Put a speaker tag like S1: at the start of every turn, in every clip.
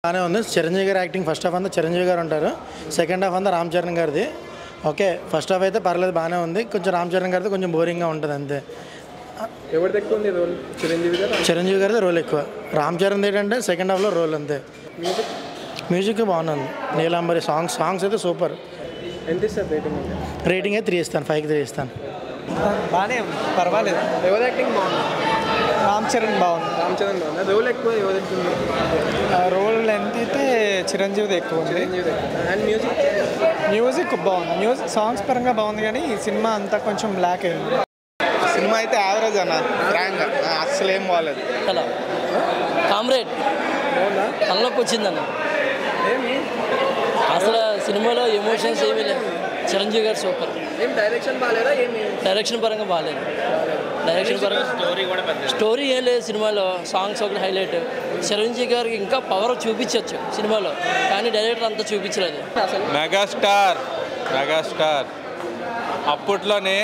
S1: బాగానే ఉంది చిరంజీవి గారి యాక్టింగ్ ఫస్ట్ హాఫ్ అంతా చిరంజీవి గారు ఉంటారు సెకండ్ హాఫ్ అంతా రామ్ చరణ్ గారిది ఓకే ఫస్ట్ హాఫ్ అయితే పర్లేదు బాగానే ఉంది కొంచెం రామ్ చరణ్ గారిది కొంచెం బోరింగ్గా ఉంటుంది అంతే
S2: ఎవరిది ఎక్కువ ఉంది రోల్ చిరంజీవి గారు
S1: చిరంజీవి గారిది రోల్ ఎక్కువ రామ్ చరణ్ ఏంటంటే సెకండ్ హాఫ్లో రోల్ అంతే
S2: మ్యూజిక్
S1: మ్యూజిక్ బాగుంది నీలాంబరి సాంగ్స్ సాంగ్స్ అయితే సూపర్
S2: ఎంత ఇస్తారు రేటింగ్ అంటే
S1: రేటింగ్ అయితే త్రీ ఇస్తాను ఫైవ్కి త్రీ ఇస్తాను
S3: బాగానే ఉంది పర్వాలేదు
S2: ఎవరి యాక్టింగ్ బాగుంది
S3: రామ్ చరణ్ బాగుంది
S2: రామ్ చరణ్ బాగుంది రోల్ ఎక్కువ ఎవరి ఎక్కువ ఉంది
S3: ఆ రోల్ లెంత్ అయితే చిరంజీవిది ఎక్కువ ఉంది
S2: చిరంజీవి ఎక్కువ అండ్ మ్యూజిక్
S3: మ్యూజిక్ బాగుంది మ్యూజిక్ సాంగ్స్ పరంగా బాగుంది కానీ ఈ సినిమా అంతా కొంచెం బ్లాక్ అయింది సినిమా అయితే యావరేజ్ అన్న ఫ్రాంక్ అస్సలు ఏం బాగాలేదు
S4: కదా కామ్రేడ్
S2: బాగుందా
S4: తలనొప్పి వచ్చిందన్న
S2: ఏమి
S4: అసలు సినిమాలో ఎమోషన్స్ ఏమీ లేవు చిరంజీవి గారు సూపర్
S2: ఏం డైరెక్షన్ బాగాలేదా ఏమి
S4: డైరెక్షన్ పరంగా బాగాలేదు డైరెక్షన్ పరంగా స్టోరీ కూడా స్టోరీ ఏం లేదు సినిమాలో సాంగ్స్ ఒకటి హైలైట్ చిరంజీవి గారికి ఇంకా పవర్ చూపించవచ్చు సినిమాలో కానీ డైరెక్టర్ అంతా చూపించలేదు
S2: అసలు
S5: మెగాస్టార్ మెగాస్టార్ అప్పట్లోనే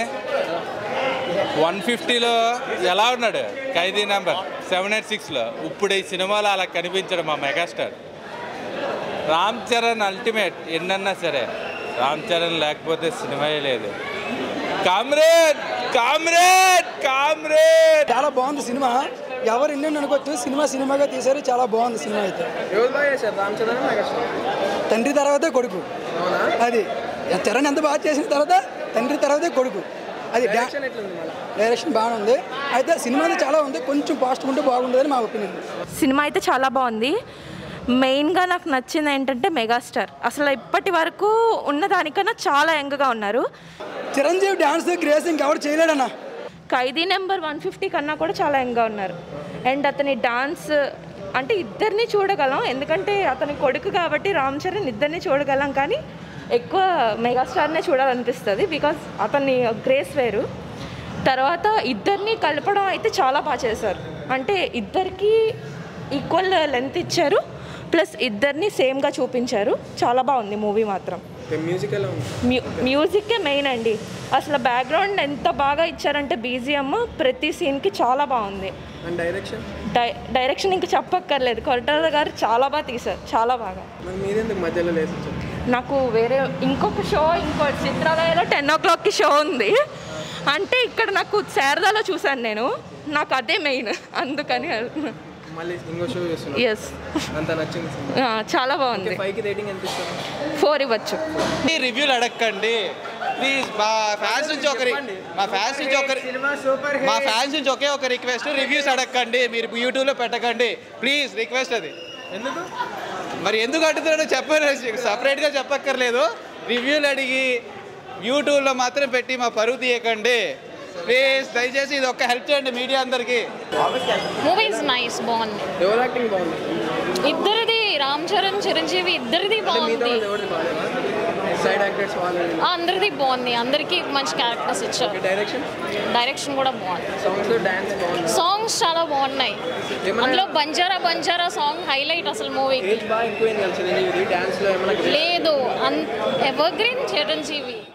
S5: వన్ ఫిఫ్టీలో ఎలా ఉన్నాడు ఖైదీ నెంబర్ సెవెన్ ఎయిట్ సిక్స్లో ఇప్పుడు ఈ సినిమాలో అలా కనిపించడు మా మెగాస్టార్ రామ్ చరణ్ అల్టిమేట్ ఎన్నన్నా సరే రామ్ చరణ్ లేకపోతే సినిమాయే లేదు కామ్రేడ్ కామ్రేడ్ కామ్రేడ్
S6: చాలా బాగుంది సినిమా ఎవరు ఎన్ని అనుకోవచ్చు సినిమా సినిమాగా తీశారు చాలా బాగుంది సినిమా అయితే
S2: ఎవరు బాగా చేశారు రామ్ చరణ్ మెగాస్టార్
S6: తండ్రి తర్వాతే కొడుకు
S2: అవునా
S6: అది చరణ్ ఎంత బాగా చేసిన తర్వాత తండ్రి తర్వాతే కొడుకు అది డా-
S2: డైరెక్షన్ ఎట్లుంది మళ్ళీ
S6: డైరెక్షన్ బాగానే ఉంది అయితే సినిమా అయితే చాలా ఉంది కొంచెం ఫాస్ట్ ఉంటే బాగుండదని మా ఒపీనియన్
S7: సినిమా అయితే చాలా బాగుంది మెయిన్గా నాకు నచ్చింది ఏంటంటే మెగాస్టార్ అసలు ఇప్పటి వరకు ఉన్న దానికన్నా చాలా యంగ్గా ఉన్నారు
S6: చిరంజీవి డాన్స్ గ్రేస్ ఇంకెవరు చేయలేడన్న
S7: ఖైదీ నెంబర్ వన్ ఫిఫ్టీ కన్నా కూడా చాలా యంగ్గా ఉన్నారు అండ్ అతని డాన్స్ అంటే ఇద్దరిని చూడగలం ఎందుకంటే అతని కొడుకు కాబట్టి రామ్ చరణ్ ఇద్దరిని చూడగలం కానీ ఎక్కువ మెగాస్టార్నే చూడాలనిపిస్తుంది బికాస్ అతని గ్రేస్ వేరు తర్వాత ఇద్దరిని కలపడం అయితే చాలా బాగా చేశారు అంటే ఇద్దరికి ఈక్వల్ లెంత్ ఇచ్చారు ప్లస్ ఇద్దరిని సేమ్గా చూపించారు చాలా బాగుంది మూవీ మాత్రం
S2: మ్యూజిక్ ఎలా ఉంది
S7: మ్యూ మ్యూజిక్కే మెయిన్ అండి అసలు బ్యాక్గ్రౌండ్ ఎంత బాగా ఇచ్చారంటే బీజిఎమ్ ప్రతి సీన్కి చాలా బాగుంది
S2: అండ్ డైరెక్షన్
S7: డై డైరెక్షన్ ఇంకా చెప్పక్కర్లేదు కొరటాల గారు చాలా బాగా తీశారు చాలా బాగా
S2: మరి మీరెందుకు మధ్యలో లేసి వచ్చారు?
S7: నాకు వేరే ఇంకొక షో ఇంకో చిత్రాలయంలో టెన్ ఓ క్లాక్కి షో ఉంది అంటే ఇక్కడ నాకు శారదాలో చూశాను నేను నాకు అదే మెయిన్ అందుకని
S2: మళ్ళీ ఇంకో షో చేస్తున్నారు
S7: ఎస్
S2: అంత నచ్చింది సినిమా
S7: చాలా బాగుంది
S2: ఫైవ్కి రేటింగ్ ఎంత ఇస్తారు
S7: ఫోర్ ఇవ్వచ్చు
S3: రివ్యూలు అడగండి ప్లీజ్ మా ఫ్యాన్స్ నుంచి ఒకరి మా ఫ్యాన్స్ నుంచి ఒకరి
S2: సినిమా సూపర్
S3: మా ఫ్యాన్స్ నుంచి ఒకే ఒక రిక్వెస్ట్ రివ్యూస్ అడగండి మీరు యూట్యూబ్లో పెట్టకండి ప్లీజ్ రిక్వెస్ట్ అది
S2: ఎందుకు
S3: మరి ఎందుకు అడుగుతున్నాడో చెప్పారు సపరేట్గా చెప్పక్కర్లేదు రివ్యూలు అడిగి యూట్యూబ్లో మాత్రం పెట్టి మా పరువు తీయకండి ప్లీజ్ దయచేసి ఇది ఒక్క హెల్ప్ చేయండి మీడియా అందరికీ
S8: మూవీ ఇస్ నైస్ బాగుంది
S2: ఎవరు యాక్టింగ్ బాగుంది
S8: ఇద్దరిది రామ్ చరణ్ చిరంజీవి ఇద్దరిది
S2: మిగతా
S8: బాగుంది
S2: వాళ్ళు ఎవరిది బాగాలేదా సైడ్ యాక్టర్స్ వాళ్ళు
S8: ఆ, అందరిది బాగుంది అందరికీ మంచి క్యారెక్టర్స్ ఇచ్చారు
S2: డైరెక్షన్
S8: డైరెక్షన్ కూడా బాగుంది
S2: సాంగ్స్ డాన్స్ బాగుంది
S8: సాంగ్స్ చాలా బాగున్నాయి
S2: ఏమన్నా-
S8: అందులో బంజారా బంజారా సాంగ్ హైలైట్ అసలు మూవీకి
S2: ఏజ్ బాగా ఎక్కువైంది కదా చిరంజీవి డాన్స్ లో ఏమైనా
S8: లేదు ఎవర్ గ్రీన్ చిరంజీవి